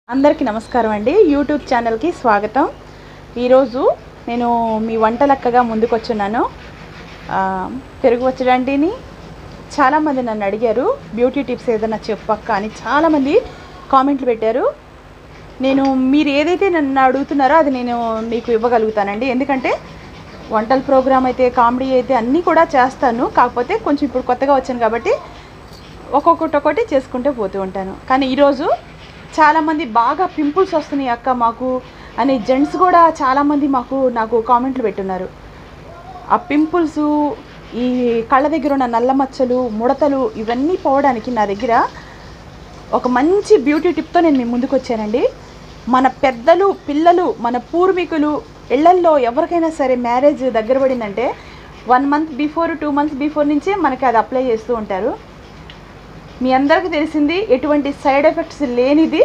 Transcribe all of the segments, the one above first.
అందరికీ నమస్కారం అండి యూట్యూబ్ ఛానల్కి స్వాగతం ఈరోజు నేను మీ వంట లెక్కగా ముందుకొచ్చున్నాను ఆ, పెరుగు వచ్చడంటిని చాలామంది నన్ను అడిగారు బ్యూటీ టిప్స్ ఏదైనా చెప్పక్క అని చాలామంది కామెంట్లు పెట్టారు నేను మీరు ఏదైతే నన్ను అడుగుతున్నారో అది నేను మీకు ఇవ్వగలుగుతానండి ఎందుకంటే వంటల ప్రోగ్రామ్ అయితే కామెడీ అయితే అన్నీ కూడా చేస్తాను కాకపోతే కొంచెం ఇప్పుడు కొత్తగా వచ్చాను కాబట్టి ఒక్కొక్కటి ఒక్కటి చేసుకుంటూ పోతూ ఉంటాను కానీ ఈరోజు చాలామంది బాగా పింపుల్స్ వస్తున్నాయి అక్క మాకు అని జెంట్స్ కూడా చాలామంది మాకు నాకు కామెంట్లు పెట్టున్నారు ఆ పింపుల్స్ ఈ కళ్ళ దగ్గర ఉన్న నల్ల మచ్చలు ముడతలు ఇవన్నీ పోవడానికి నా దగ్గర ఒక మంచి బ్యూటీ టిప్తో నేను మీ ముందుకు వచ్చానండి మన పెద్దలు పిల్లలు మన పూర్వీకులు ఇళ్లల్లో ఎవరికైనా సరే మ్యారేజ్ దగ్గర పడిందంటే one month before two months before నుంచే మనకి అది అప్లై చేస్తూ ఉంటారు మీ అందరికీ తెలిసింది ఎటువంటి సైడ్ ఎఫెక్ట్స్ లేనిది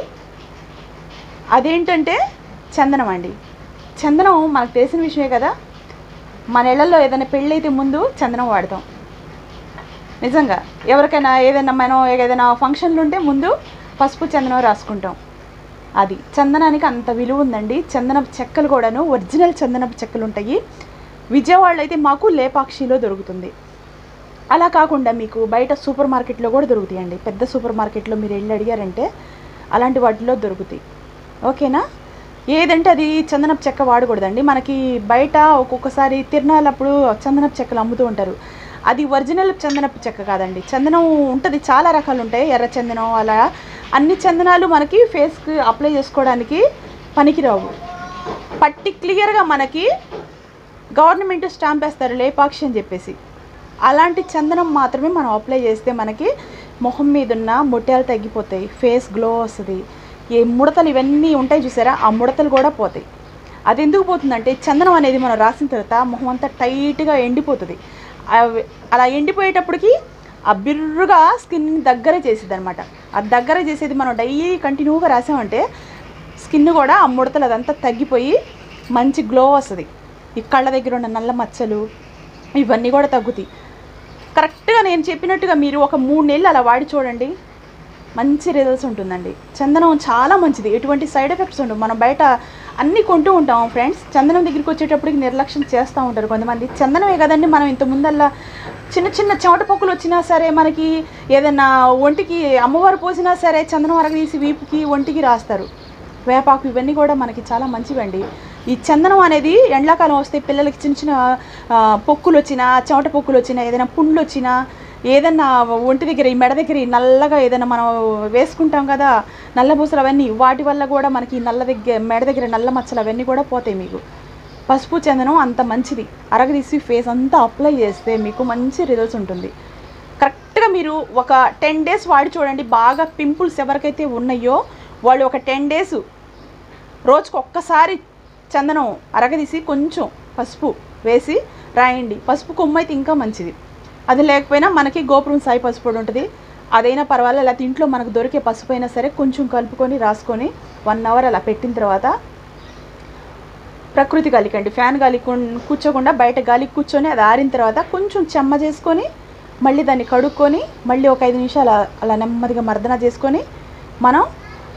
అదేంటంటే చందనం అండి చందనం మనకు తెలిసిన విషయమే కదా మన ఇళ్లలో ఏదైనా పెళ్ళైతే ముందు చందనం వాడతాం నిజంగా ఎవరికైనా ఏదైనా మనం ఏదైనా ఫంక్షన్లు ఉంటే ముందు పసుపు చందనం రాసుకుంటాం అది చందనానికి అంత విలువ ఉందండి చందనపు చెక్కలు కూడాను ఒరిజినల్ చందనపు చెక్కలు ఉంటాయి విజయవాడలో అయితే మాకు లేపాక్షిలో దొరుకుతుంది అలా కాకుండా మీకు బయట సూపర్ మార్కెట్లో కూడా దొరుకుతాయండి పెద్ద సూపర్ మార్కెట్లో మీరు వెళ్ళి అడిగారంటే అలాంటి వాటిలో దొరుకుతాయి ఓకేనా ఏదంటే అది చందనపు చెక్క వాడకూడదండి మనకి బయట ఒక్కొక్కసారి తిరణాలప్పుడు చందనపు చెక్కలు అమ్ముతూ ఉంటారు అది ఒరిజినల్ చందనపు చెక్క కాదండి చందనం ఉంటుంది చాలా రకాలు ఉంటాయి ఎర్ర చందనం అలా అన్ని చందనాలు మనకి ఫేస్కి అప్లై చేసుకోవడానికి పనికిరావు పర్టిక్యులర్గా మనకి గవర్నమెంట్ స్టాంప్ వేస్తారు లేపాక్షి అని చెప్పేసి అలాంటి చందనం మాత్రమే మనం అప్లై చేస్తే మనకి మొహం మీద ఉన్న ముట్యాలు తగ్గిపోతాయి ఫేస్ గ్లో వస్తుంది ఏ ముడతలు ఇవన్నీ ఉంటాయి చూసారా ఆ ముడతలు కూడా పోతాయి అది ఎందుకు పోతుందంటే చందనం అనేది మనం రాసిన తర్వాత మొహం అంతా టైట్గా ఎండిపోతుంది అవి- అలా ఎండిపోయేటప్పటికి ఆ బిర్రుగా స్కిన్ దగ్గర చేసేది అనమాట ఆ దగ్గర చేసేది మనం డైలీ కంటిన్యూగా రాసామంటే స్కిన్ కూడా ఆ ముడతలు అదంతా తగ్గిపోయి మంచి గ్లో వస్తుంది ఈ కళ్ళ దగ్గర ఉన్న నల్ల మచ్చలు ఇవన్నీ కూడా తగ్గుతాయి కరెక్ట్గా నేను చెప్పినట్టుగా మీరు ఒక మూడు నెలలు అలా వాడి చూడండి మంచి రిజల్ట్స్ ఉంటుందండి చందనం చాలా మంచిది ఎటువంటి సైడ్ ఎఫెక్ట్స్ ఉండవు మనం బయట అన్నీ కొంటూ ఉంటాం ఫ్రెండ్స్ చందనం దగ్గరికి వచ్చేటప్పటికి నిర్లక్ష్యం చేస్తూ ఉంటారు కొంతమంది చందనమే కదండి మనం ఇంత ముందల్లా చిన్న చిన్న చెమట పొక్కులు వచ్చినా సరే మనకి ఏదైనా ఒంటికి అమ్మవారు పోసినా సరే చందనం అరగదీసి వీపుకి ఒంటికి రాస్తారు వేపాకు ఇవన్నీ కూడా మనకి చాలా మంచివండి ఈ చందనం అనేది ఎండాకాలం వస్తే పిల్లలకి చిన్న చిన్న ఆ, పొక్కులు వచ్చినా చెమట పొక్కులు వచ్చినా ఏదైనా పుండ్లు వచ్చినా ఏదన్నా ఒంటి దగ్గర ఈ మెడ దగ్గర ఈ నల్లగా ఏదైనా మనం వేసుకుంటాం కదా నల్ల పూసలు అవన్నీ వాటి వల్ల కూడా మనకి ఈ నల్ల దగ్గర మెడ దగ్గర నల్ల మచ్చలు అవన్నీ కూడా పోతాయి మీకు పసుపు చందనం అంత మంచిది అరగదీసి ఫేస్ అంతా అప్లై చేస్తే మీకు మంచి రిజల్ట్స్ ఉంటుంది కరెక్ట్గా మీరు ఒక టెన్ డేస్ వాడి చూడండి బాగా పింపుల్స్ ఎవరికైతే ఉన్నాయో వాళ్ళు ఒక టెన్ డేస్ రోజుకు ఒక్కసారి చందనం అరగదీసి కొంచెం పసుపు వేసి రాయండి పసుపు కొమ్ము అయితే ఇంకా మంచిది అది లేకపోయినా మనకి గోపురం సాయి పసుపు పొడి ఉంటుంది అదైనా పర్వాలేదు లేకపోతే ఇంట్లో మనకు దొరికే పసుపు అయినా సరే కొంచెం కలుపుకొని రాసుకొని వన్ అవర్ అలా పెట్టిన తర్వాత ప్రకృతి గాలికండి ఫ్యాన్ గాలి కున్- కూర్చోకుండా బయట గాలి కూర్చొని అది ఆరిన తర్వాత కొంచెం చెమ్మ చేసుకొని మళ్ళీ దాన్ని కడుక్కొని మళ్ళీ ఒక ఐదు నిమిషాలు అలా- అలా నెమ్మదిగా మర్దన చేసుకొని మనం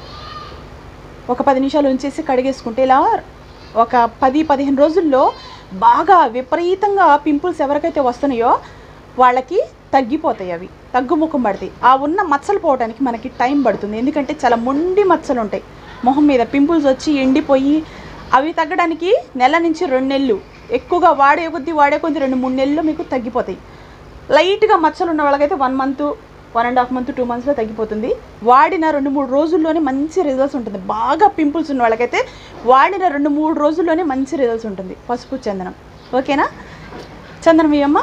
ఒక పది నిమిషాలు ఉంచేసి కడిగేసుకుంటే ఇలా ఒక పది పదిహేను రోజుల్లో బాగా విపరీతంగా పింపుల్స్ ఎవరికైతే వస్తున్నాయో వాళ్ళకి తగ్గిపోతాయి అవి తగ్గుముఖం పడతాయి ఆ ఉన్న మచ్చలు పోవడానికి మనకి టైం పడుతుంది ఎందుకంటే చాలా మొండి మచ్చలు ఉంటాయి మొహం మీద పింపుల్స్ వచ్చి ఎండిపోయి అవి తగ్గడానికి నెల నుంచి రెండు నెలలు ఎక్కువగా వాడే కొద్దీ వాడే కొద్దీ రెండు మూడు నెలలు మీకు తగ్గిపోతాయి లైట్గా మచ్చలు ఉన్న వాళ్ళకైతే one month one and half month two మంత్స్లో తగ్గిపోతుంది వాడిన రెండు మూడు రోజుల్లోనే మంచి రిజల్ట్స్ ఉంటుంది బాగా పింపుల్స్ ఉన్న వాళ్ళకైతే వాడిన రెండు మూడు రోజుల్లోనే మంచి రిజల్ట్స్ ఉంటుంది పసుపు చందనం ఓకేనా చందనం ఇవమ్మ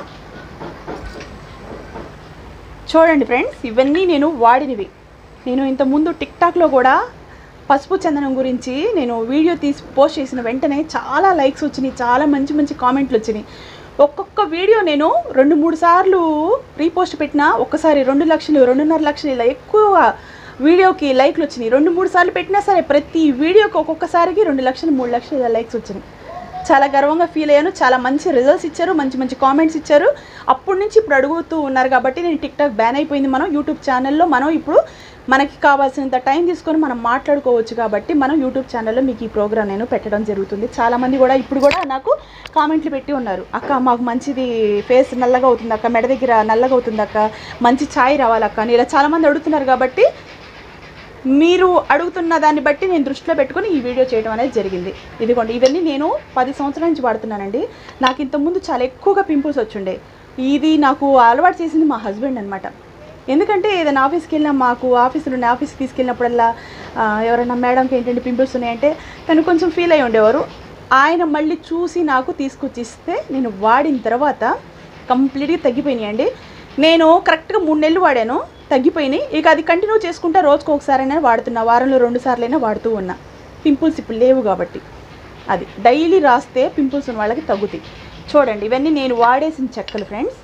చూడండి ఫ్రెండ్స్ ఇవన్నీ నేను వాడినవి నేను ఇంతకుముందు టిక్టాక్లో కూడా పసుపు చందనం గురించి నేను వీడియో తీసి పోస్ట్ చేసిన వెంటనే చాలా లైక్స్ వచ్చినాయి చాలా మంచి మంచి కామెంట్లు వచ్చినాయి ఒక్కొక్క వీడియో నేను రెండు మూడు సార్లు రీపోస్ట్ పెట్టినా ఒక్కసారి రెండు లక్షలు రెండున్నర లక్షలు ఇలా ఎక్కువ వీడియోకి లైక్లు వచ్చినాయి రెండు మూడు సార్లు పెట్టినా సరే ప్రతి వీడియోకి ఒక్కొక్కసారికి రెండు లక్షలు మూడు లక్షలు ఇలా లైక్స్ వచ్చినాయి చాలా గర్వంగా ఫీల్ అయ్యాను చాలా మంచి రిజల్ట్స్ ఇచ్చారు మంచి మంచి కామెంట్స్ ఇచ్చారు అప్పటి నుంచి ఇప్పుడు అడుగుతూ ఉన్నారు కాబట్టి నేను టిక్ టాక్ బ్యాన్ అయిపోయింది మనం యూట్యూబ్ ఛానల్లో మనం ఇప్పుడు మనకి కావాల్సినంత టైం తీసుకొని మనం మాట్లాడుకోవచ్చు కాబట్టి మనం యూట్యూబ్ ఛానల్లో మీకు ఈ ప్రోగ్రామ్ నేను పెట్టడం జరుగుతుంది చాలామంది కూడా ఇప్పుడు కూడా నాకు కామెంట్లు పెట్టి ఉన్నారు అక్క మాకు మంచిది ఫేస్ నల్లగా అవుతుంది అక్క మెడ దగ్గర నల్లగా అవుతుంది అక్క మంచి ఛాయ్ రావాలక్క అని ఇలా చాలామంది అడుగుతున్నారు కాబట్టి మీరు అడుగుతున్న దాన్ని బట్టి నేను దృష్టిలో పెట్టుకొని ఈ వీడియో చేయడం అనేది జరిగింది ఇదిగోండి ఇవన్నీ నేను పది సంవత్సరాల నుంచి వాడుతున్నానండి నాకు ఇంతకుముందు చాలా ఎక్కువగా పింపుల్స్ వచ్చుండే ఇది నాకు అలవాటు చేసింది మా హస్బెండ్ అనమాట ఎందుకంటే ఏదైనా ఆఫీస్కి వెళ్ళినా మాకు ఆఫీసులో ఉన్న ఆఫీస్కి తీసుకెళ్ళినప్పుడల్లా ఆ, ఎవరైనా మేడంకి ఏంటంటే పింపుల్స్ ఉన్నాయంటే తను కొంచెం ఫీల్ అయి ఉండేవారు ఆయన మళ్ళీ చూసి నాకు తీసుకొచ్చి ఇస్తే నేను వాడిన తర్వాత కంప్లీట్గా తగ్గిపోయినాయండి నేను కరెక్ట్గా మూడు నెలలు వాడాను తగ్గిపోయినాయి ఇక అది కంటిన్యూ చేసుకుంటా రోజుకు ఒకసారైనా వాడుతున్నా వారంలో రెండు సార్లైనా వాడుతూ ఉన్నా పింపుల్స్ ఇప్పుడు లేవు కాబట్టి అది డైలీ రాస్తే పింపుల్స్ ఉన్న వాళ్ళకి తగ్గుతాయి చూడండి ఇవన్నీ నేను వాడేసిన చెక్కలు ఫ్రెండ్స్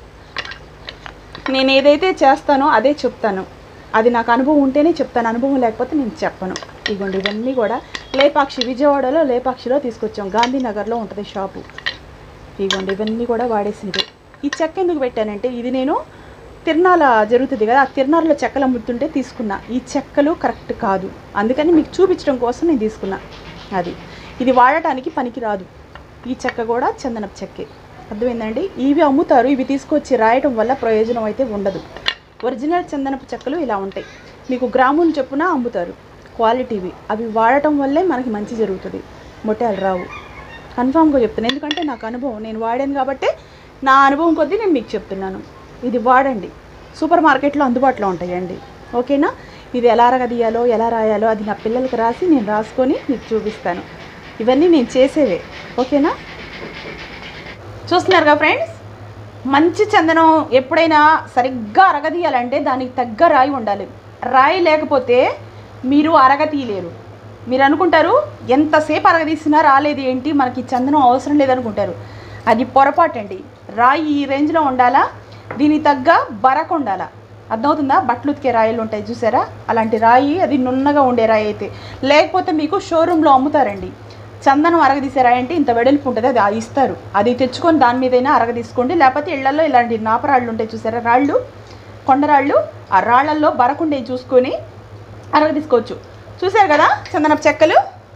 నేను ఏదైతే చేస్తానో అదే చెప్తాను అది నాకు అనుభవం ఉంటేనే చెప్తాను అనుభవం లేకపోతే నేను చెప్పను ఇదిగోండి ఇవన్నీ కూడా లేపాక్షి విజయవాడలో లేపాక్షిలో తీసుకొచ్చాం గాంధీనగర్లో ఉంటుంది షాపు ఇదిగోండి ఇవన్నీ కూడా వాడేసినవి ఈ చెక్క ఎందుకు పెట్టానంటే ఇది నేను తిరణాల జరుగుతుంది కదా ఆ తిరణాలలో చెక్కలు అమ్ముతుంటే తీసుకున్నా ఈ చెక్కలు కరెక్ట్ కాదు అందుకని మీకు చూపించడం కోసం నేను తీసుకున్నా అది ఇది వాడటానికి పనికి రాదు ఈ చెక్క కూడా చందనపు చెక్కే అర్థమైందండి ఇవి అమ్ముతారు ఇవి తీసుకొచ్చి రాయటం వల్ల ప్రయోజనం అయితే ఉండదు ఒరిజినల్ చందనపు చెక్కలు ఇలా ఉంటాయి మీకు గ్రాములు చొప్పున అమ్ముతారు క్వాలిటీవి అవి వాడటం వల్లే మనకి మంచి జరుగుతుంది మొట్టాలు రావు కన్ఫామ్గా చెప్తాను ఎందుకంటే నాకు అనుభవం నేను వాడాను కాబట్టి నా అనుభవం కొద్దీ నేను మీకు చెప్తున్నాను ఇది వాడండి సూపర్ మార్కెట్లో అందుబాటులో ఉంటాయండి ఓకేనా ఇది ఎలా అరగదీయాలో ఎలా రాయాలో అది నా పిల్లలకి రాసి నేను రాసుకొని మీకు చూపిస్తాను ఇవన్నీ నేను చేసేవే ఓకేనా చూస్తున్నారుగా ఫ్రెండ్స్ మంచి చందనం ఎప్పుడైనా సరిగ్గా అరగదీయాలంటే దానికి తగ్గ రాయి ఉండాలి రాయి లేకపోతే మీరు అరగతీయలేరు మీరు అనుకుంటారు ఎంతసేపు అరగదీసినా రాలేదు ఏంటి మనకి చందనం అవసరం లేదనుకుంటారు అది పొరపాటండి రాయి ఈ రేంజ్లో ఉండాలా దీనికి తగ్గ బరక ఉండాలా అర్థమవుతుందా బట్టలు ఉతికే రాయిలు ఉంటాయి చూసారా అలాంటి రాయి అది నున్నగా ఉండే రాయి అయితే లేకపోతే మీకు షోరూంలో అమ్ముతారండి చందనం అరగదీసే రాయి అంటే ఇంత వెడల్పు ఉంటుంది అది ఆ ఇస్తారు అది తెచ్చుకొని దాని మీదైనా అరగదీసుకోండి లేకపోతే ఇళ్లలో ఇలాంటి నాపరాళ్ళు ఉంటాయి చూసారా రాళ్ళు కొండరాళ్ళు ఆ రాళ్ళల్లో బరకుండేవి చూసుకొని అరగదీసుకోవచ్చు చూసారు కదా చందనపు చెక్కలు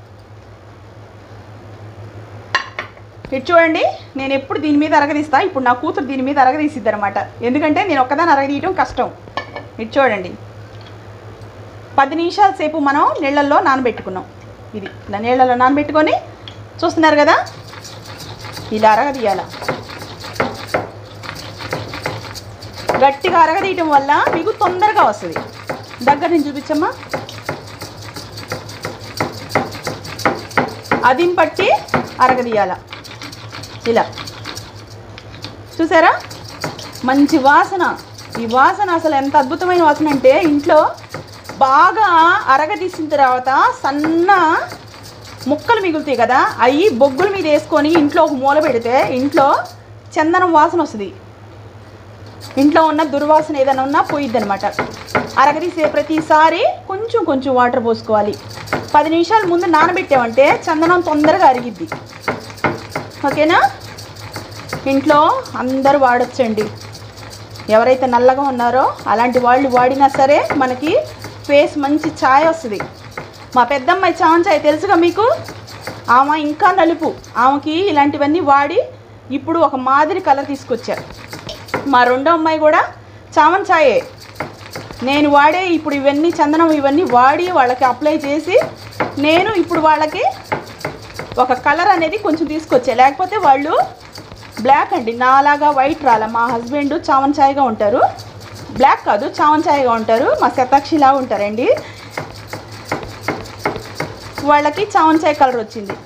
ఇటు చూడండి నేను ఎప్పుడు దీని మీద అరగదీస్తా ఇప్పుడు నా కూతురు దీని మీద అరగదీసిద్ది అనమాట ఎందుకంటే నేను ఒక్కదాన్ని అరగదీయటం కష్టం ఇటు చూడండి పది నిమిషాల సేపు మనం నీళ్ళల్లో నానబెట్టుకున్నాం ఇది ఇలా నీళ్ళలో నానబెట్టుకొని చూస్తున్నారు కదా ఇలా అరగదీయాల గట్టిగా అరగదీయటం వల్ల మీకు తొందరగా వస్తుంది దగ్గర నుంచి చూపించమ్మా అదిం పట్టి అరగదీయాల ఇలా చూసారా మంచి వాసన ఈ వాసన అసలు ఎంత అద్భుతమైన వాసన అంటే ఇంట్లో బాగా అరగదీసిన తర్వాత సన్న ముక్కలు మిగులుతాయి కదా అవి బొగ్గుల మీద వేసుకొని ఇంట్లో ఒక మూల పెడితే ఇంట్లో చందనం వాసన వస్తుంది ఇంట్లో ఉన్న దుర్వాసన ఏదైనా ఉన్నా పోయిద్ది అనమాట అరగదీసే ప్రతిసారి కొంచెం కొంచెం వాటర్ పోసుకోవాలి పది నిమిషాల ముందు నానబెట్టామంటే చందనం తొందరగా అరిగిద్ది ఓకేనా ఇంట్లో అందరూ వాడొచ్చండి ఎవరైతే నల్లగా ఉన్నారో అలాంటి వాళ్ళు వాడినా సరే మనకి ఫేస్ మంచి ఛాయ్ వస్తుంది మా పెద్దమ్మాయి చావన్ ఛాయ్ తెలుసుగా మీకు ఆమె ఇంకా నలుపు ఆమెకి ఇలాంటివన్నీ వాడి ఇప్పుడు ఒక మాదిరి కలర్ తీసుకొచ్చారు మా రెండో అమ్మాయి కూడా చామన్ ఛాయే నేను వాడే ఇప్పుడు ఇవన్నీ చందనం ఇవన్నీ వాడి వాళ్ళకి అప్లై చేసి నేను ఇప్పుడు వాళ్ళకి ఒక కలర్ అనేది కొంచెం తీసుకొచ్చా లేకపోతే వాళ్ళు బ్లాక్ అండి నాలాగా వైట్ రాల మా హస్బెండ్ చావన్ ఛాయ్గా ఉంటారు బ్లాక్ కాదు చావన్ ఛాయ్గా ఉంటారు మా శతాక్షిలా ఉంటారండి వాళ్ళకి చావన్ ఛాయ్ కలర్ వచ్చింది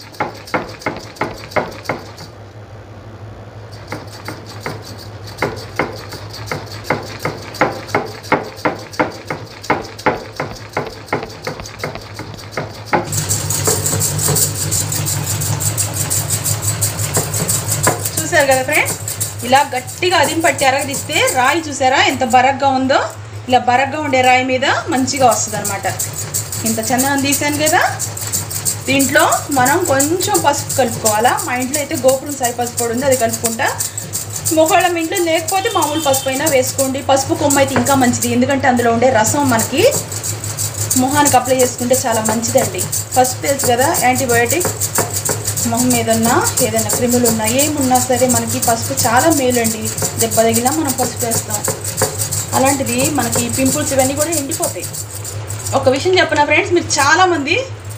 చూసారు కదా ఫ్రెండ్స్ ఇలా గట్టిగా అదిం పట్టి అరగదీస్తే రాయి చూసారా ఎంత బరగ్గా ఉందో ఇలా బరగ్గా ఉండే రాయి మీద మంచిగా వస్తుంది అనమాట ఇంత చందనం తీసాను కదా దీంట్లో మనం కొంచెం పసుపు కలుపుకోవాలా మా ఇంట్లో అయితే గోపురం సాయి పసుపు పొడి ఉంది అది కలుపుకుంటా ఒకవేళ మీ ఇంట్లో లేకపోతే మామూలు పసుపు అయినా వేసుకోండి పసుపు కొమ్మ అయితే ఇంకా మంచిది ఎందుకంటే అందులో ఉండే రసం మనకి మొహానికి అప్లై చేసుకుంటే చాలా మంచిదండి పసుపు తెలుసు కదా యాంటీబయోటిక్ మొహం ఏదన్నా ఏదైనా క్రిములు ఉన్నా ఏమున్నా సరే మనకి పసుపు చాలా మేలండి దెబ్బ తగిలినా మనం పసుపు వేస్తాం అలాంటిది మనకి పింపుల్స్ ఇవన్నీ కూడా ఎండిపోతాయి ఒక విషయం చెప్పనా ఫ్రెండ్స్ మీరు చాలామంది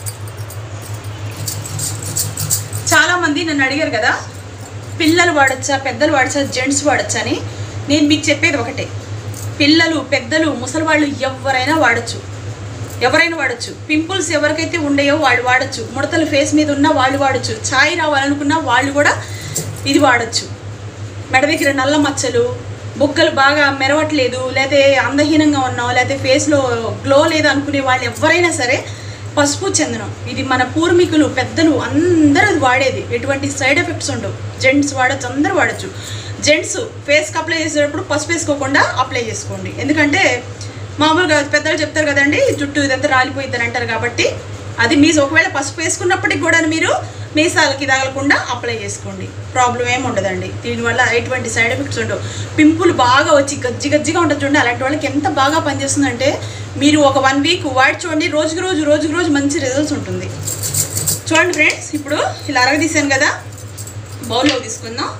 చాలామంది నన్ను అడిగారు కదా పిల్లలు వాడచ్చా పెద్దలు వాడచ్చా జెంట్స్ వాడచ్చా అని నేను మీకు చెప్పేది ఒకటే పిల్లలు పెద్దలు ముసలి వాళ్ళు ఎవరైనా వాడచ్చు ఎవరైనా వాడచ్చు పింపుల్స్ ఎవరికైతే ఉండేయో వాళ్ళు వాడచ్చు ముడతలు ఫేస్ మీద ఉన్న వాళ్ళు వాడచ్చు ఛాయ్ రావాలనుకున్న వాళ్ళు కూడా ఇది వాడచ్చు మెడ దగ్గర నల్ల మచ్చలు బుగ్గలు బాగా మెరవట్లేదు లేకపోతే అందహీనంగా ఉన్నాం లేకపోతే ఫేస్లో గ్లో లేదు అనుకునే వాళ్ళు ఎవరైనా సరే పసుపు చందనం ఇది మన పూర్వీకులు పెద్దలు అందరూ అది వాడేది ఎటువంటి సైడ్ ఎఫెక్ట్స్ ఉండవు జెంట్స్ వాడచ్చు అందరూ వాడచ్చు జెంట్స్ ఫేస్కి అప్లై చేసేటప్పుడు పసుపు వేసుకోకుండా అప్లై చేసుకోండి ఎందుకంటే మామూలుగా పెద్దలు చెప్తారు కదండి జుట్టు ఇదంతా రాలిపోయిద్ది అని అంటారు కాబట్టి అది మీ ఒకవేళ పసుపు వేసుకున్నప్పటికి కూడా మీరు మీసాలకి తగలకుండా అప్లై చేసుకోండి ప్రాబ్లం ఏమి ఉండదండి దీనివల్ల ఎటువంటి సైడ్ ఎఫెక్ట్స్ ఉండవు పింపుల్ బాగా వచ్చి గజ్జి గజ్జిగా ఉంటుంది చూడండి అలాంటి వాళ్ళకి ఎంత బాగా పనిచేస్తుందంటే మీరు ఒక వన్ వీక్ వాడి చూడండి రోజుకి రోజు రోజుకి రోజు మంచి రిజల్ట్స్ ఉంటుంది చూడండి ఫ్రెండ్స్ ఇప్పుడు ఇలా అరగదీశాను కదా బౌల్లో తీసుకుందాం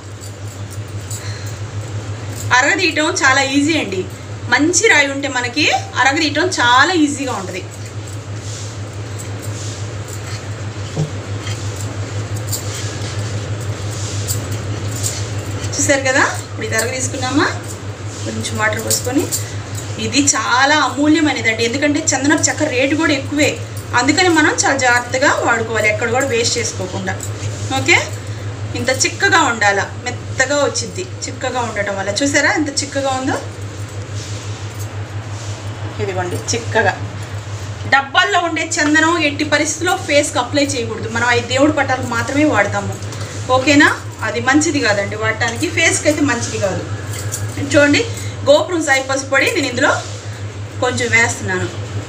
అరగదీయటం చాలా ఈజీ అండి మంచి రాయి ఉంటే మనకి అరగదీయటం చాలా ఈజీగా ఉంటుంది చూసారు కదా ఇప్పుడు ఇది అరగ తీసుకున్నామా కొంచెం వాటర్ పోసుకొని ఇది చాలా అమూల్యమైనదండి ఎందుకంటే చందనపు చెక్క రేటు కూడా ఎక్కువే అందుకని మనం చాలా జాగ్రత్తగా వాడుకోవాలి ఎక్కడ కూడా వేస్ట్ చేసుకోకుండా ఓకే ఇంత చిక్కగా ఉండాల మెత్తగా వచ్చింది చిక్కగా ఉండటం వల్ల చూసారా ఎంత చిక్కగా ఉందో ఇదిగోండి చిక్కగా డబ్బాల్లో ఉండే చందనం ఎట్టి పరిస్థితుల్లో ఫేస్కి అప్లై చేయకూడదు మనం అవి దేవుడి పట్టాలకు మాత్రమే వాడతాము ఓకేనా అది మంచిది కాదండి వాడటానికి ఫేస్కి అయితే మంచిది కాదు చూడండి గోపురం సాయి పసుపు పొడి నేను ఇందులో కొంచెం వేస్తున్నాను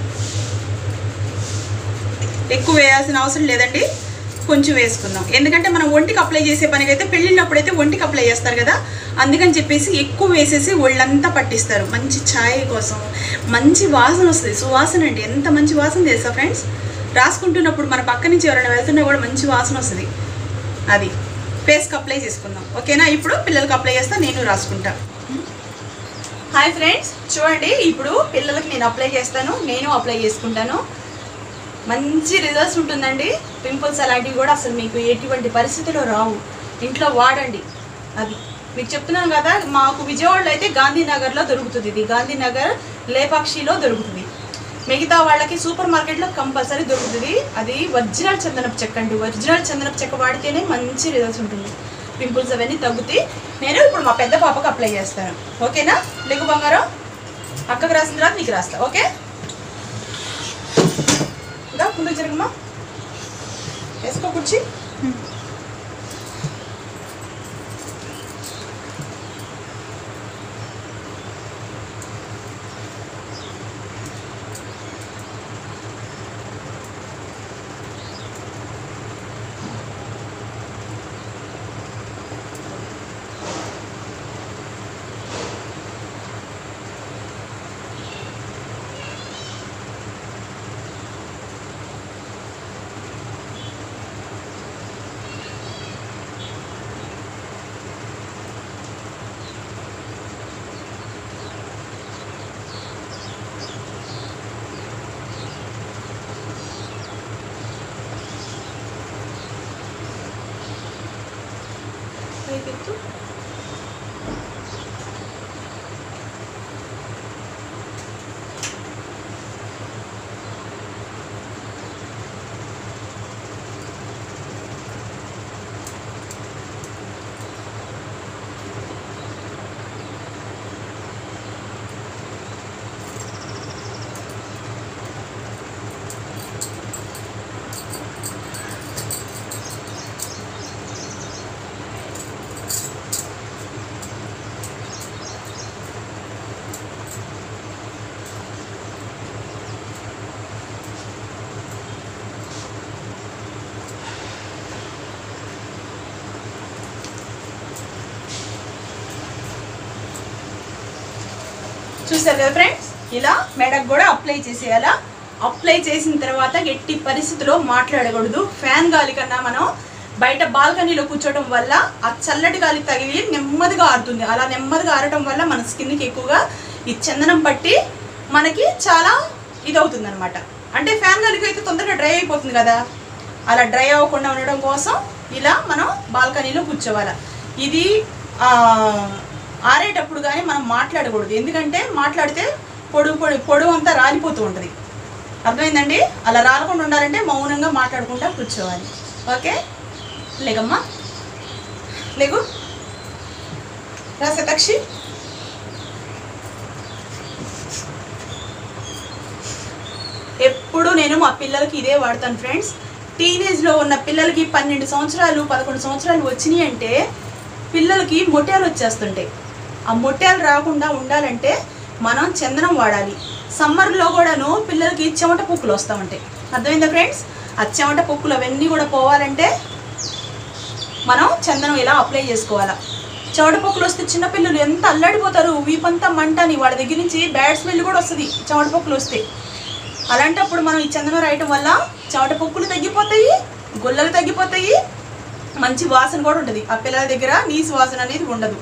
ఎక్కువ వేయాల్సిన అవసరం లేదండి కొంచెం వేసుకుందాం ఎందుకంటే మనం ఒంటికి అప్లై చేసే పనికైతే పెళ్ళిళ్ళప్పుడైతే ఒంటికి అప్లై చేస్తారు కదా అందుకని చెప్పేసి ఎక్కువ వేసేసి ఒళ్ళంతా పట్టిస్తారు మంచి ఛాయ్ కోసం మంచి వాసన వస్తుంది సువాసన అండి ఎంత మంచి వాసన తెలుసా ఫ్రెండ్స్ రాసుకుంటున్నప్పుడు మన పక్క నుంచి ఎవరైనా వెళ్తున్నా కూడా మంచి వాసన వస్తుంది అది ఫేస్కి అప్లై చేసుకుందాం ఓకేనా ఇప్పుడు పిల్లలకి అప్లై చేస్తా నేను రాసుకుంటా హాయ్ ఫ్రెండ్స్ చూడండి ఇప్పుడు పిల్లలకి నేను అప్లై చేస్తాను నేను అప్లై చేసుకుంటాను మంచి రిజల్ట్స్ ఉంటుందండి పింపుల్స్ అలాంటివి కూడా అసలు మీకు ఎటువంటి పరిస్థితిలో రావు ఇంట్లో వాడండి అది మీకు చెప్తున్నాను కదా మాకు విజయవాడలో అయితే గాంధీనగర్లో దొరుకుతుంది ఇది గాంధీనగర్ లేపాక్షిలో దొరుకుతుంది మిగతా వాళ్ళకి సూపర్ మార్కెట్లో కంపల్సరీ దొరుకుతుంది అది ఒరిజినల్ చందనపు చెక్క అండి ఒరిజినల్ చందనపు చెక్క వాడితేనే మంచి రిజల్ట్స్ ఉంటుంది పింపుల్స్ అవన్నీ తగ్గుతాయి నేను ఇప్పుడు మా పెద్ద పాపకు అప్లై చేస్తాను ఓకేనా లేకు బంగారం అక్కకు రాసిన తర్వాత నీకు రాస్తా ఓకే ఇంకా ముందుకు జరగమ్మా వేసుకో కుర్చీ పైకెత్తు చూసారు కదా ఫ్రెండ్స్ ఇలా మెడకు కూడా అప్లై చేసేయాలా అప్లై చేసిన తర్వాత ఎట్టి పరిస్థితిలో మాట్లాడకూడదు ఫ్యాన్ గాలి కన్నా మనం బయట బాల్కనీలో కూర్చోవడం వల్ల ఆ చల్లటి గాలి తగిలి నెమ్మదిగా ఆరుతుంది అలా నెమ్మదిగా ఆరటం వల్ల మన స్కిన్కి ఎక్కువగా ఈ చందనం పట్టి మనకి చాలా ఇదవుతుంది అనమాట అంటే ఫ్యాన్ గాలికి అయితే తొందరగా డ్రై అయిపోతుంది కదా అలా డ్రై అవ్వకుండా ఉండడం కోసం ఇలా మనం బాల్కనీలో కూర్చోవాలి ఇది ఆ, ఆరేటప్పుడు కానీ మనం మాట్లాడకూడదు ఎందుకంటే మాట్లాడితే పొడుగు పొడి పొడుగు అంతా రాలిపోతూ ఉంటుంది అర్థమైందండి అలా రాలకుండా ఉండాలంటే మౌనంగా మాట్లాడకుండా కూర్చోవాలి ఓకే లేకమ్మా లేకు రాసతక్షి ఎప్పుడు నేను మా పిల్లలకి ఇదే వాడతాను ఫ్రెండ్స్ టీనేజ్లో ఉన్న పిల్లలకి పన్నెండు సంవత్సరాలు పదకొండు సంవత్సరాలు వచ్చినాయి అంటే పిల్లలకి మొట్యాలు వచ్చేస్తుంటాయి ఆ మొట్యాలు రాకుండా ఉండాలంటే మనం చందనం వాడాలి సమ్మర్లో కూడాను పిల్లలకి చెమట పొక్కులు వస్తూ ఉంటాయి అర్థమైందా ఫ్రెండ్స్ ఆ చెమట పొక్కులు అవన్నీ కూడా పోవాలంటే మనం చందనం ఇలా అప్లై చేసుకోవాలా చెమట పొక్కులు వస్తే చిన్నపిల్లలు ఎంత అల్లాడిపోతారు వీపంతా మంటని వాళ్ళ దగ్గర నుంచి బ్యాడ్ స్మెల్ కూడా వస్తుంది చెమట పొక్కులు వస్తే అలాంటప్పుడు మనం ఈ చందనం రాయటం వల్ల చెమట పొక్కులు తగ్గిపోతాయి గుల్లలు తగ్గిపోతాయి మంచి వాసన కూడా ఉంటుంది ఆ పిల్లల దగ్గర నీసు వాసన అనేది ఉండదు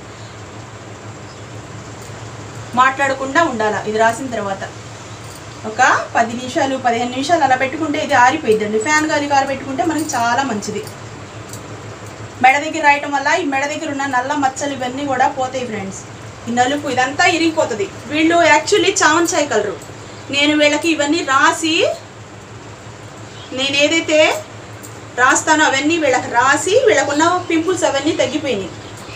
మాట్లాడకుండా ఉండాలా ఇది రాసిన తర్వాత ఒక పది నిమిషాలు పదిహేను నిమిషాలు అలా పెట్టుకుంటే ఇది ఆరిపోయిద్దండి ఫ్యాన్ గాలి కారు పెట్టుకుంటే మనకి చాలా మంచిది మెడ దగ్గర రాయటం వల్ల ఈ మెడ దగ్గర ఉన్న నల్ల మచ్చలు ఇవన్నీ కూడా పోతాయి ఫ్రెండ్స్ ఈ నలుపు ఇదంతా ఇరిగిపోతుంది వీళ్ళు యాక్చువల్లీ చామన్ చాయ్ కలరు నేను వీళ్ళకి ఇవన్నీ రాసి నేను ఏదైతే రాస్తానో అవన్నీ వీళ్ళకి రాసి వీళ్ళకున్న పింపుల్స్ అవన్నీ తగ్గిపోయినాయి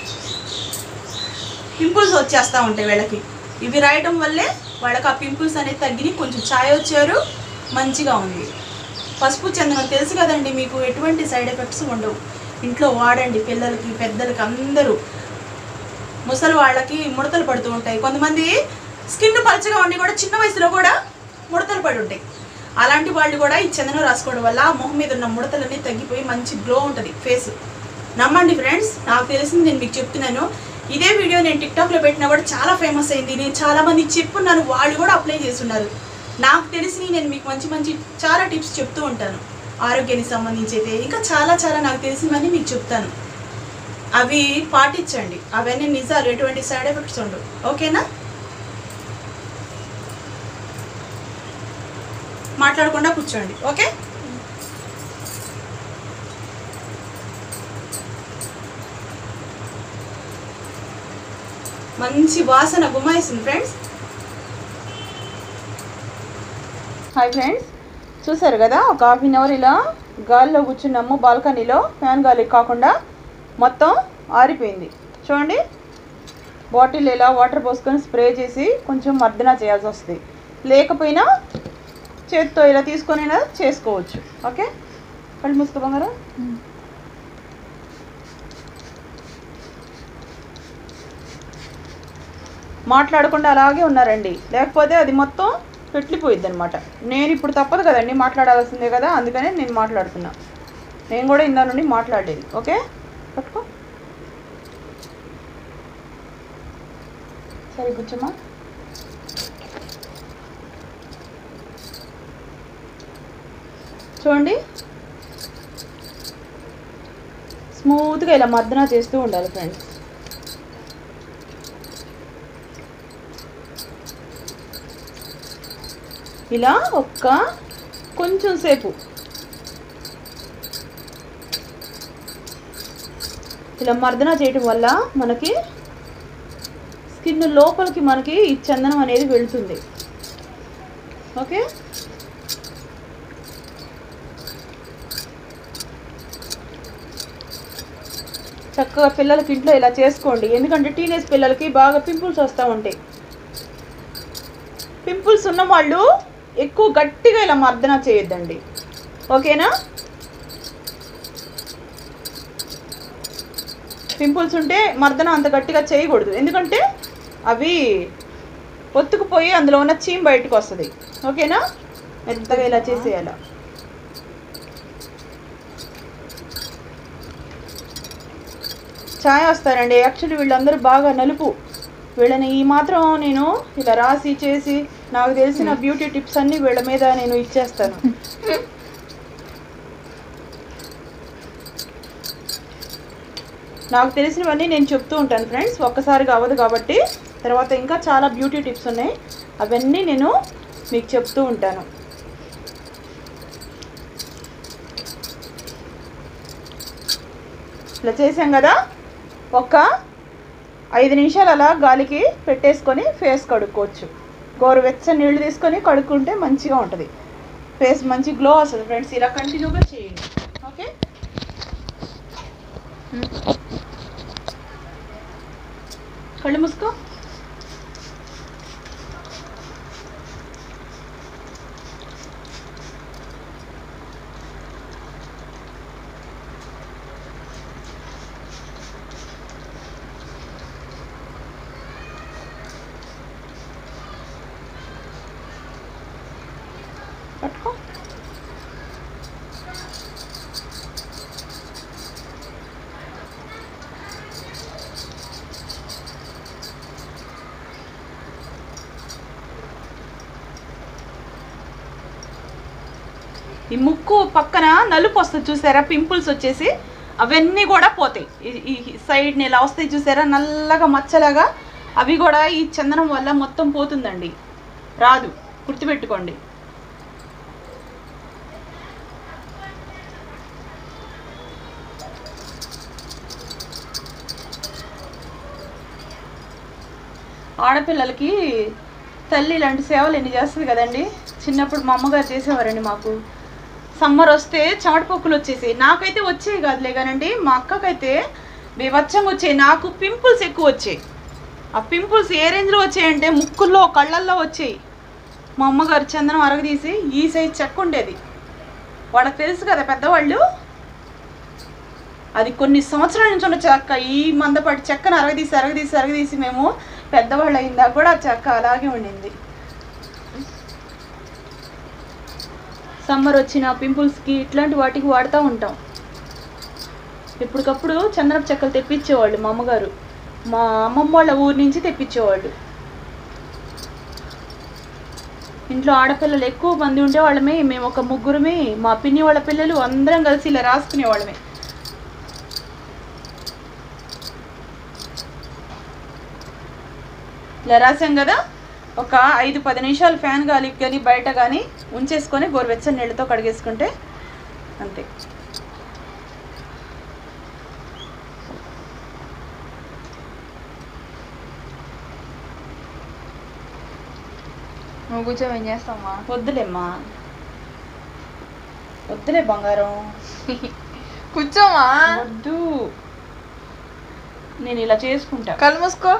పింపుల్స్ వచ్చేస్తూ ఉంటాయి వీళ్ళకి ఇవి రాయటం వల్లే వాళ్ళకి ఆ పింపుల్స్ అనేది తగ్గి కొంచెం ఛాయ్ వచ్చారు మంచిగా ఉంది పసుపు చందనం తెలుసు కదండి మీకు ఎటువంటి సైడ్ ఎఫెక్ట్స్ ఉండవు ఇంట్లో వాడండి పిల్లలకి పెద్దలకి అందరూ ముసలి వాళ్ళకి ముడతలు పడుతూ ఉంటాయి కొంతమంది స్కిన్ పలచగా ఉండి కూడా చిన్న వయసులో కూడా ముడతలు పడి ఉంటాయి అలాంటి వాళ్ళు కూడా ఈ చందనం రాసుకోవడం వల్ల ఆ మొహం మీద ఉన్న ముడతలన్నీ తగ్గిపోయి మంచి గ్లో ఉంటుంది ఫేస్ నమ్మండి ఫ్రెండ్స్ నాకు తెలిసింది నేను మీకు చెప్తున్నాను ఇదే వీడియో నేను టిక్టాక్లో పెట్టినా కూడా చాలా ఫేమస్ అయింది నేను చాలా మంది చెప్పున్నాను వాళ్ళు కూడా అప్లై చేస్తున్నారు నాకు తెలిసి నేను మీకు మంచి మంచి చాలా టిప్స్ చెప్తూ ఉంటాను ఆరోగ్యానికి సంబంధించి అయితే ఇంకా చాలా చాలా నాకు తెలిసినవన్నీ మీకు చెప్తాను అవి పాటించండి అవన్నీ నిజాలు ఎటువంటి సైడ్ ఎఫెక్ట్స్ ఉండవు ఓకేనా మాట్లాడకుండా కూర్చోండి ఓకే మంచి వాసన గుమాయిస్తుంది ఫ్రెండ్స్ హాయ్ ఫ్రెండ్స్ చూసారు కదా ఒక హాఫ్ అన్ అవర్ ఇలా గాలిలో కూర్చున్నాము బాల్కనీలో ఫ్యాన్ గాలి కాకుండా మొత్తం ఆరిపోయింది చూడండి బాటిల్ ఇలా వాటర్ పోసుకొని స్ప్రే చేసి కొంచెం మర్దన చేయాల్సి వస్తుంది లేకపోయినా చేతితో ఇలా తీసుకొని చేసుకోవచ్చు ఓకే కళ్ళు మూసుకో బంగారం మాట్లాడకుండా అలాగే ఉన్నారండి లేకపోతే అది మొత్తం పెట్టిపోయిద్ది అనమాట నేను ఇప్పుడు తప్పదు కదండి మాట్లాడాల్సిందే కదా అందుకనే నేను మాట్లాడుతున్నా నేను కూడా ఇందా నుండి మాట్లాడేది ఓకే పట్టుకో సరే కూర్చోమ్మా చూడండి స్మూత్గా ఇలా మర్దన చేస్తూ ఉండాలి ఫ్రెండ్స్ ఇలా ఒక్క కొంచెం సేపు ఇలా మర్దన చేయటం వల్ల మనకి స్కిన్ లోపలికి మనకి ఈ చందనం అనేది వెళ్తుంది ఓకే చక్కగా పిల్లలకి ఇంట్లో ఇలా చేసుకోండి ఎందుకంటే టీనేజ్ పిల్లలకి బాగా పింపుల్స్ వస్తూ ఉంటాయి పింపుల్స్ ఉన్న వాళ్ళు ఎక్కువ గట్టిగా ఇలా మర్దన చేయొద్దండి ఓకేనా పింపుల్స్ ఉంటే మర్దన అంత గట్టిగా చేయకూడదు ఎందుకంటే అవి ఒత్తుకుపోయి అందులో ఉన్న చీమ్ బయటకు వస్తుంది ఓకేనా మెత్తగా ఇలా చేసేయాల ఛాయ్ వస్తారండి యాక్చువల్లీ వీళ్ళందరూ బాగా నలుపు వీళ్ళని ఈ మాత్రం నేను ఇలా రాసి చేసి నాకు తెలిసిన బ్యూటీ టిప్స్ అన్నీ వీళ్ళ మీద నేను ఇచ్చేస్తాను నాకు తెలిసినవన్నీ నేను చెప్తూ ఉంటాను ఫ్రెండ్స్ ఒక్కసారిగా అవ్వదు కాబట్టి తర్వాత ఇంకా చాలా బ్యూటీ టిప్స్ ఉన్నాయి అవన్నీ నేను మీకు చెప్తూ ఉంటాను ఇట్లా చేసాం కదా ఒక ఐదు నిమిషాలు అలా గాలికి పెట్టేసుకొని ఫేస్ కడుక్కోవచ్చు గోరువెచ్చని నీళ్ళు తీసుకొని కడుక్కుంటే మంచిగా ఉంటుంది ఫేస్ మంచి గ్లో వస్తుంది ఫ్రెండ్స్ ఇలా కంటిన్యూగా చేయండి ఓకే కళ్ళు మూసుకో పట్టుకో ఈ ముక్కు పక్కన నలుపు వస్తుంది చూసారా పింపుల్స్ వచ్చేసి అవన్నీ కూడా పోతాయి ఈ- ఈ సైడ్ని ఇలా వస్తాయి చూసారా నల్లగా మచ్చలాగా అవి కూడా ఈ చందనం వల్ల మొత్తం పోతుందండి రాదు గుర్తుపెట్టుకోండి ఆడపిల్లలకి తల్లి ఇలాంటి సేవలు ఎన్ని చేస్తుంది కదండి చిన్నప్పుడు మా అమ్మగారు చేసేవారండి మాకు సమ్మర్ వస్తే చెమట పొక్కులు వచ్చేసాయి నాకైతే వచ్చేవి కాదులే కానండి మా అక్కకైతే బీభత్సంగా వచ్చాయి నాకు పింపుల్స్ ఎక్కువ వచ్చాయి ఆ పింపుల్స్ ఏ రేంజ్లో వచ్చాయంటే ముక్కుల్లో కళ్ళల్లో వచ్చాయి మా అమ్మగారు చందనం అరగదీసి ఈ సైజ్ చెక్క ఉండేది వాళ్ళకి తెలుసు కదా పెద్దవాళ్ళు అది కొన్ని సంవత్సరాల నుంచి ఉన్న చెక్క ఈ మందపాటి చెక్కను అరగదీసి అరగదీసి అరగదీసి మేము పెద్దవాళ్ళు అయిందా కూడా ఆ చెక్క అలాగే ఉండింది సమ్మర్ వచ్చిన పింపుల్స్కి ఇట్లాంటి వాటికి వాడుతూ ఉంటాం ఇప్పటికప్పుడు చందనపు చెక్కలు తెప్పించేవాళ్ళు మా అమ్మగారు మా అమ్మమ్మ వాళ్ళ ఊరి నుంచి తెప్పించేవాళ్ళు ఇంట్లో ఆడపిల్లలు ఎక్కువ మంది ఉండేవాళ్ళమే మేము ఒక ముగ్గురమే మా పిన్ని వాళ్ళ పిల్లలు అందరం కలిసి ఇలా రాసుకునేవాళ్ళమే ఇలా రాసాం కదా ఒక ఐదు పది నిమిషాలు ఫ్యాన్ గాలికి కానీ బయట కానీ ఉంచేసుకొని గోరువెచ్చని నీళ్ళతో కడిగేసుకుంటే అంతే నువ్వు కూర్చో ఏం చేస్తామా వద్దులేమ్మా వద్దులే బంగారం కూర్చోమా వద్దు నేను ఇలా చేసుకుంటా కళ్ళు మూసుకో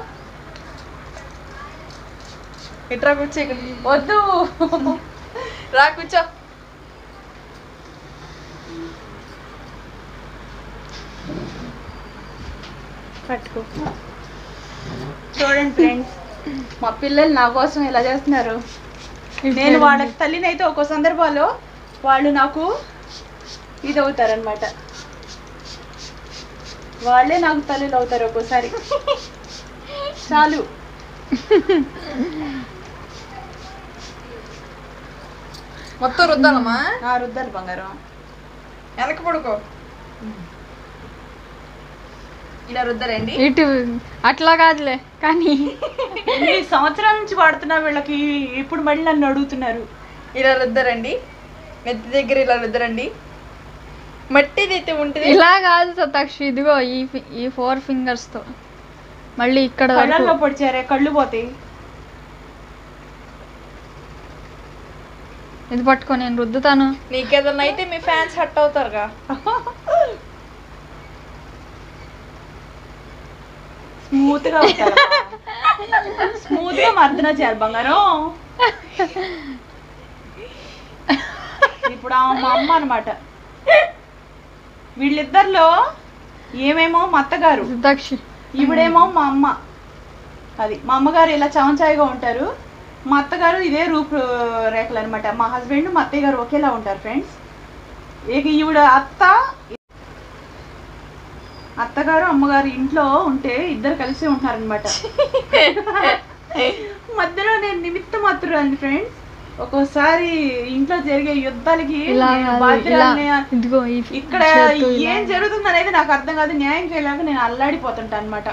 ఇట్రా కూర్చో ఇక్కడ వద్దు రా కూర్చో పట్టుకో చూడండి ఫ్రెండ్స్ మా పిల్లలు నా కోసం ఇలా చేస్తున్నారు నేను వాళ్ళకి తల్లిని అయితే ఒక్కో సందర్భాల్లో వాళ్ళు నాకు ఇది అవుతారనమాట వాళ్ళే నాకు తల్లులు అవుతారు ఒక్కోసారి చాలు మొత్తం రుద్దాలమ్మా నా రుద్దాలి బంగారం వెనక పడుకో ఇలా రుద్దరండి ఇటు అట్లా కాదులే కానీ ఎన్ని సంవత్సరాల నుంచి వాడుతున్నా వీళ్ళకి ఇప్పుడు మళ్ళీ నన్ను అడుగుతున్నారు ఇలా రుద్దరండి మెత్తి దగ్గర ఇలా రుద్దరండి మట్టిది అయితే ఉంటుంది ఇలా కాదు సతాక్షి ఇదిగో ఈ ఫి- ఈ ఫోర్ ఫింగర్స్ తో మళ్ళీ ఇక్కడ వరకు కళ్ళల్లో పొడిచారే కళ్ళు పోతాయి ఇది పట్టుకో నేను రుద్దుతాను నీకేదన్నా అయితే మీ ఫ్యాన్స్ హట్ అవుతారుగా స్మూత్ గా స్మూత్ గా మర్దన చేయాలి బంగారం ఇప్పుడు ఆమె మా అమ్మ అనమాట వీళ్ళిద్దరిలో ఏమేమో మా అత్తగారు సతాక్షి ఈవిడేమో మా అమ్మ అది మా అమ్మగారు ఇలా చవంచాయిగా ఉంటారు మా అత్తగారు ఇదే రూపు రేఖలు అనమాట మా హస్బెండ్ మా అత్తయ్య గారు ఒకేలా ఉంటారు ఫ్రెండ్స్ ఇక ఈవిడ అత్త అత్తగారు అమ్మగారు ఇంట్లో ఉంటే ఇద్దరు కలిసి ఉంటున్నారనమాట మధ్యలో నేను నిమిత్త మాత్రురాలిని ఫ్రెండ్స్ ఒక్కోసారి ఇంట్లో జరిగే యుద్ధాలకి ఇలా నేను కాదు, ఇలా బాధ్యురాలిని. ఇదిగో ఈ ఇక్కడ చేత్తో ఇలా. ఏం జరుగుతుంది అనేది నాకు అర్థం కాదు న్యాయం చేయలేక నేను అల్లాడిపోతుంటా అనమాట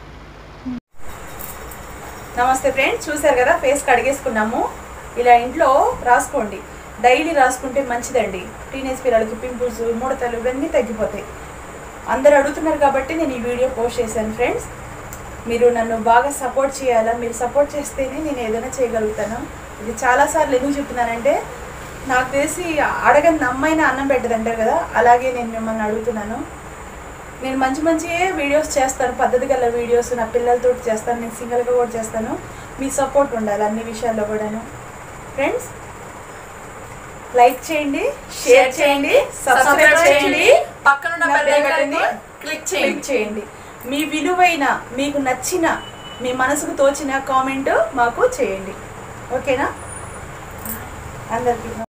నమస్తే ఫ్రెండ్స్ చూసారు కదా ఫేస్ కడిగేసుకున్నాము ఇలా ఇంట్లో రాసుకోండి డైలీ రాసుకుంటే మంచిదండి టీనేజ్ పిల్లలకి పింపుల్స్ ముడతలు ఇవన్నీ తగ్గిపోతాయి అందరు అడుగుతున్నారు కాబట్టి నేను ఈ వీడియో పోస్ట్ చేశాను ఫ్రెండ్స్ మీరు నన్ను బాగా సపోర్ట్ చేయాలా మీరు సపోర్ట్ చేస్తేనే నేను ఏదైనా చేయగలుగుతాను ఇది చాలాసార్లు ఎందుకు చెప్తున్నానంటే నాకు తెలిసి అడగని అమ్మాయిన అన్నం పెట్టదంటారు కదా అలాగే నేను మిమ్మల్ని అడుగుతున్నాను నేను మంచి మంచి వీడియోస్ చేస్తాను పద్ధతి గల వీడియోస్ నా పిల్లలతో చేస్తాను నేను సింగిల్గా కూడా చేస్తాను మీ సపోర్ట్ ఉండాలి అన్ని విషయాల్లో కూడాను ఫ్రెండ్స్ లైక్ చేయండి షేర్ చేయండి సబ్స్క్రైబ్ చేయండి పక్కన ఉన్న బెల్ ఐకాన్ ని క్లిక్ చేయండి క్లిక్ చేయండి మీ విలువైన మీకు నచ్చిన మీ మనసుకు తోచిన కామెంట్ మాకు చేయండి ఓకేనా అందరికీ